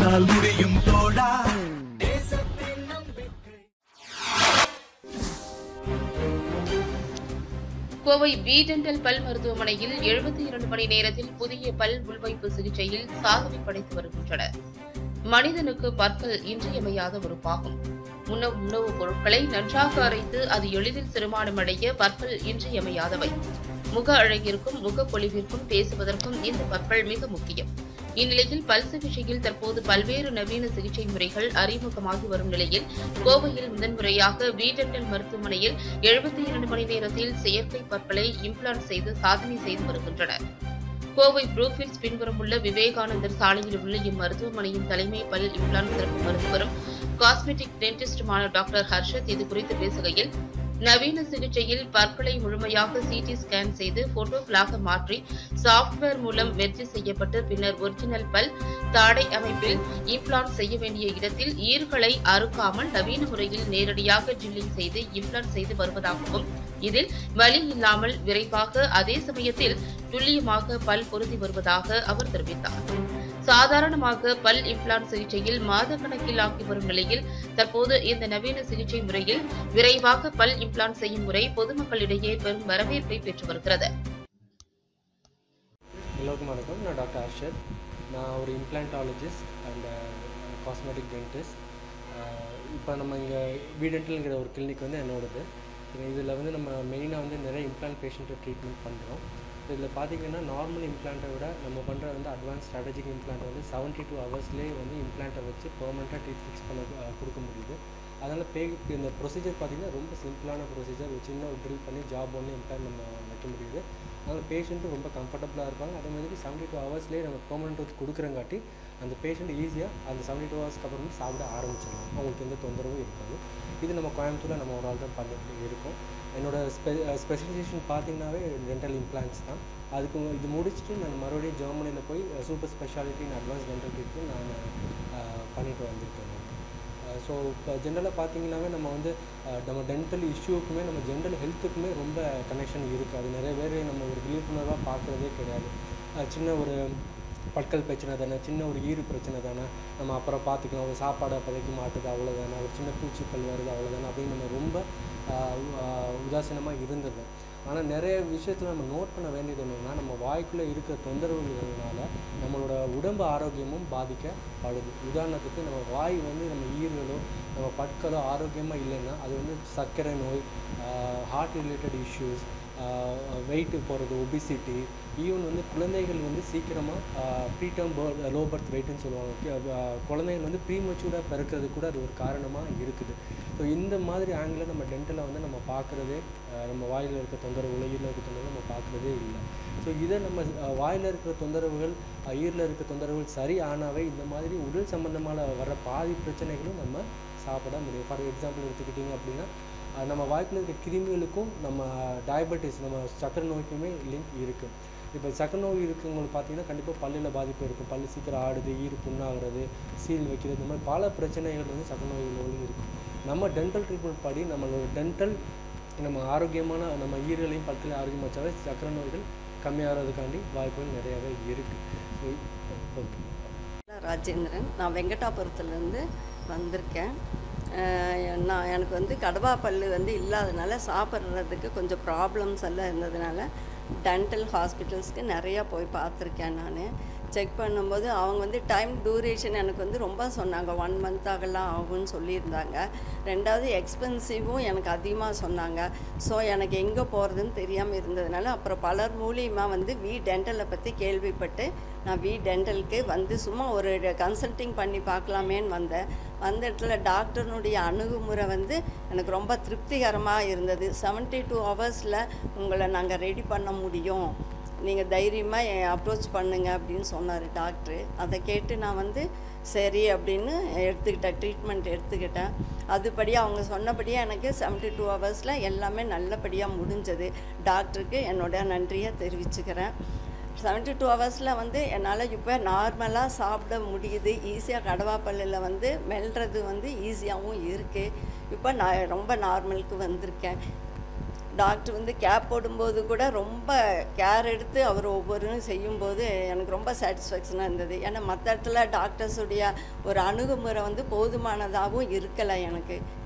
உன்னால் முடியும் தோழா கோவை பி டென்டல் பல் மருத்துவமனையில் எழுபத்தி இரண்டு மணி நேரத்தில் புதிய பல் உள்வைப்பு சிகிச்சையில் சாதனை படைத்து வருகின்றனர் மனிதனுக்கு பற்கள் இன்றியமையாத ஒரு பாகம் உணவு உணவுப் பொருட்களை நன்றாக அரைத்து அது எளிதில் செரிமானமடைய பற்கள் இன்றியமையாதவை முக அழகிற்கும் முகப்பொலிவிற்கும் பேசுவதற்கும் இந்த பற்கள் மிக முக்கியம் இந்நிலையில் பல் சிகிச்சையில் தற்போது பல்வேறு நவீன சிகிச்சை முறைகள் அறிமுகமாகி வரும் நிலையில் கோவையில் முதன்முறையாக வீடெண்டல் மருத்துவமனையில் எழுபத்தி இரண்டு மணி நேரத்தில் செயற்கை பற்களை இம்ப்ளான்ட் செய்து சாதனை செய்து வருகின்றனர் கோவை ப்ரூஃபில்ஸ் பின்புறம் உள்ள விவேகானந்தர் சாலையில் உள்ள இம்மருத்துவமனையின் தலைமை பல் இம்ப்ளான்ட் சிறப்பு மருத்துவரும் காஸ்மெட்டிக் டென்டிஸ்டுமான டாக்டர் ஹர்ஷத் இது குறித்து பேசுகையில் நவீன சிகிச்சையில் பற்களை முழுமையாக சிடி ஸ்கேன் செய்து போட்டோக்களாக மாற்றி சாஃப்ட்வேர் மூலம் மெர்ஜி செய்யப்பட்டு பின்னர் ஒரிஜினல் பல் தாடை அமைப்பில் இம்ப்ளான்ட் செய்ய வேண்டிய இடத்தில் ஈர்களை அறுக்காமல் நவீன முறையில் நேரடியாக ட்ரில்லிங் செய்து இம்ப்ளான்ட் செய்து வருவதாகவும் இதில் வலி இல்லாமல் விரைவாக அதே சமயத்தில் துல்லியமாக பல் பொருந்தி வருவதாக அவர் தெரிவித்தார் சாதாரணமாக பல் இம்ப்ளான்ட் சிகிச்சையில் மாதக்கணக்கில் ஆகி வரும் நிலையில் தற்போது இந்த நவீன சிகிச்சை முறையில் விரைவாக பல் இம்ப்ளான்ட் செய்யும் முறை பொதுமக்களிடையே பெரும் வரவேற்பை பெற்று வருகிறது எல்லோருக்கும் வணக்கம் நான் டாக்டர் அர்ஷத் நான் ஒரு இம்ப்ளான்டாலஜிஸ்ட் அண்ட் காஸ்மெட்டிக் டென்டிஸ்ட் இப்போ நம்ம இங்கே வீடென்டல்ங்கிற ஒரு கிளினிக் வந்து என்னோடது இதில் வந்து நம்ம மெயினாக வந்து நிறைய இம்ப்ளான்ட் பேஷண்ட்டை ட்ரீட்மெண்ட் பண்ணுறோம் இதில் பார்த்தீங்கன்னா நார்மல் இம்ப்ளான்ட்டை விட நம்ம பண்ணுற வந்து அட்வான்ஸ் ஸ்ட்ராட்டஜிக் இம்ப்ளான்ட் வந்து செவன்ட்டி டூ ஹவர்ஸ்லேயே வந்து இம்ப்ளான்ட்டை வச்சு பெர்மனெண்ட்டாக டீத் ஃபிக்ஸ் பண்ண அஹ், கொடுக்க முடியுது அதனால் பே இந்த ப்ரொசீஜர் பார்த்தீங்கன்னா ரொம்ப சிம்பிளான ப்ரொசீஜர் ஒரு சின்ன ஒரு ட்ரில் பண்ணி ஜாப் ஒன்று இம்ப்ளான்ட் நம்ம வைக்க முடியுது அதனால் பேஷண்ட்டும் ரொம்ப கம்ஃபர்டபுளாக இருப்பாங்க அதே மாதிரி செவன்ட்டி டூ ஹவர்ஸ்லேயே நம்ம பெர்மனெண்ட் டூத் கொடுக்குறங்காட்டி அந்த பேஷண்ட் ஈஸியாக அந்த செவன்ட்டி டூ ஹவர்ஸ்க்கு அப்புறம் வந்து சாப்பிட ஆரம்பிச்சிடலாம் அவங்களுக்கு எந்த தொந்தரவும் இருக்காது இது நம்ம கோயம்புத்தூரில் நம்ம ஒரு ஆள் தான் பண்ணிட்டு இருக்கோம் என்னோட ஸ்பெ ஸ்பெஷலைசேஷன் பார்த்தீங்கன்னாவே டென்டல் இம்ப்ளான்ட்ஸ் தான் அதுக்கு இது முடிச்சுட்டு நான் மறுபடியும் ஜெர்மனியில் போய் super speciality in advance dental treatment நான் அஹ், பண்ணிட்டு வந்திருக்கேன் ஸோ இப்போ ஜென்ரலாக பார்த்தீங்கன்னாவே நம்ம வந்து அஹ், நம்ம டென்டல் இஷ்யூக்குமே நம்ம ஜென்ரல் ஹெல்த்துக்குமே ரொம்ப கனெக்ஷன் இருக்குது அது நிறைய பேர் நம்ம ஒரு விழிப்புணர்வாக பார்க்குறதே கிடையாது அஹ், சின்ன ஒரு பற்கள் பிரச்சனை தானே சின்ன ஒரு ஈறு பிரச்சனை தானே நம்ம அப்புறம் பார்த்துக்கலாம் ஒரு சாப்பாடு அப்போதைக்கு மாட்டுது அவ்வளோதானே ஒரு சின்ன பூச்சிப்பல் வருது அவ்வளோதானே அப்படின்னு நம்ம ரொம்ப உதாசீனமாக இருந்தது ஆனால் நிறைய விஷயத்தில் நம்ம நோட் பண்ண வேண்டியது என்னென்னா நம்ம வாய்க்குள்ளே இருக்கிற தொந்தரவுகள்னால நம்மளோட உடம்பு ஆரோக்கியமும் பாதிக்கப்படுது உதாரணத்துக்கு நம்ம வாய் வந்து நம்ம ஈரலோ நம்ம பற்களோ ஆரோக்கியமாக இல்லைன்னா அது வந்து சர்க்கரை நோய் ஹார்ட் ரிலேட்டட் இஷ்யூஸ் வெயிட்டு போகிறது ஒபிசிட்டி ஈவன் வந்து குழந்தைகள் வந்து சீக்கிரமாக ப்ரீடம் லோ பர்த் வெயிட்னு சொல்லுவாங்க கி- அஹ் குழந்தைகள் வந்து ப்ரீமச்சூர்டாக பிறக்கிறது கூட அது ஒரு காரணமாக இருக்குது ஸோ இந்த மாதிரி ஆங்கிளில் நம்ம டென்டலை வந்து நம்ம பார்க்குறதே நம்ம வாயில் இருக்க தொந்தரவுகள் ஈரில் இருக்க தொந்தரவு நம்ம பார்க்குறதே இல்லை ஸோ இதை நம்ம அஹ், வாயில் இருக்கிற தொந்தரவுகள் அஹ், ஈரில் இருக்க தொந்தரவுகள் சரி ஆனாவே இந்த மாதிரி உடல் சம்பந்தமான வர பாதி பிரச்சனைகளும் நம்ம சாப்பிட முடியும் ஃபார் எக்ஸாம்பிள் எடுத்துக்கிட்டிங்க அப்படின்னா அஹ், நம்ம வாய்க்குள்ள இருக்க கிருமிகளுக்கும் நம்ம டயபெட்டிஸ் நம்ம சக்கரை நோய்க்குமே லிங்க் இருக்குது இப்போ சக்கரை நோய் இருக்கவங்களுக்கு பார்த்தீங்கன்னா கண்டிப்பாக பல்லில் பாதிப்பு இருக்கும் பல்லு சீக்கிரம் ஆடுது ஈறு புண்ணாகிறது சீல் வைக்கிறது இந்த மாதிரி பல பிரச்சனைகள் வந்து சக்கரை நோய்களோடு இருக்கும் நம்ம டென்டல் ட்ரீட்மெண்ட் படி நம்மளோட டென்டல் நம்ம ஆரோக்கியமான நம்ம ஈரலையும் பற்களையும் ஆரோக்கியமாக வச்சாவே சக்கரை நோய்கள் கம்மியாகிறதுக்காண்டி வாய்ப்புகள் நிறையாவே இருக்குது ஸோ ராஜேந்திரன் நான் வெங்கடாபுரத்துலேருந்து வந்திருக்கேன் அஹ் நான் எனக்கு வந்து கடவா பல்லு வந்து இல்லாதனால சாப்பிட்றதுக்கு கொஞ்சம் ப்ராப்ளம்ஸ் எல்லாம் இருந்ததுனால டென்டல் ஹாஸ்பிட்டல்ஸ்க்கு நிறையா போய் பார்த்துருக்கேன் நான் செக் பண்ணும்போது அவங்க வந்து டைம் டூரேஷன் எனக்கு வந்து ரொம்ப சொன்னாங்க ஒன் மந்த் ஆகலாம் ஆகும்னு சொல்லியிருந்தாங்க ரெண்டாவது எக்ஸ்பென்சிவும் எனக்கு அதிகமாக சொன்னாங்க ஸோ எனக்கு எங்கே போகிறதுன்னு தெரியாமல் இருந்ததுனால அப்புறம் பலர் மூலியமாக வந்து வி டென்டலை பற்றி கேள்விப்பட்டு நான் வி டென்டலுக்கு வந்து சும்மா ஒரு கன்சல்டிங் பண்ணி பார்க்கலாமேன்னு வந்தேன் வந்த இடத்துல டாக்டர்னுடைய அணுகுமுறை வந்து எனக்கு ரொம்ப திருப்திகரமாக இருந்தது செவன்ட்டி டூ ஹவர்ஸில் உங்களை நாங்கள் ரெடி பண்ண முடியும் நீங்கள் தைரியமாக அப்ரோச் பண்ணுங்க அப்படின்னு சொன்னார் டாக்டரு அதை கேட்டு நான் வந்து சரி அப்படின்னு எடுத்துக்கிட்டேன் ட்ரீட்மெண்ட் எடுத்துக்கிட்டேன் அதுபடி அவங்க சொன்னபடியே எனக்கு செவன்ட்டி டூ ஹவர்ஸில் எல்லாமே நல்லபடியாக முடிஞ்சது டாக்டருக்கு என்னோட நன்றியை தெரிவிச்சுக்கிறேன் செவன்ட்டி டூ ஹவர்ஸில் வந்து என்னால் இப்போ நார்மலாக சாப்பிட முடியுது ஈஸியாக கடவாப்பல்லில் வந்து மெல்றது வந்து ஈஸியாகவும் இருக்குது இப்போ நான் ரொம்ப நார்மலுக்கு வந்திருக்கேன் டாக்டர் வந்து கேப் போடும்போது கூட ரொம்ப கேர் எடுத்து அவர் ஒவ்வொன்றும் செய்யும்போது எனக்கு ரொம்ப சாட்டிஸ்ஃபேக்ஷனாக இருந்தது ஏன்னா மற்ற இடத்துல டாக்டர்ஸுடைய ஒரு அணுகுமுறை வந்து போதுமானதாகவும் இருக்கலை எனக்கு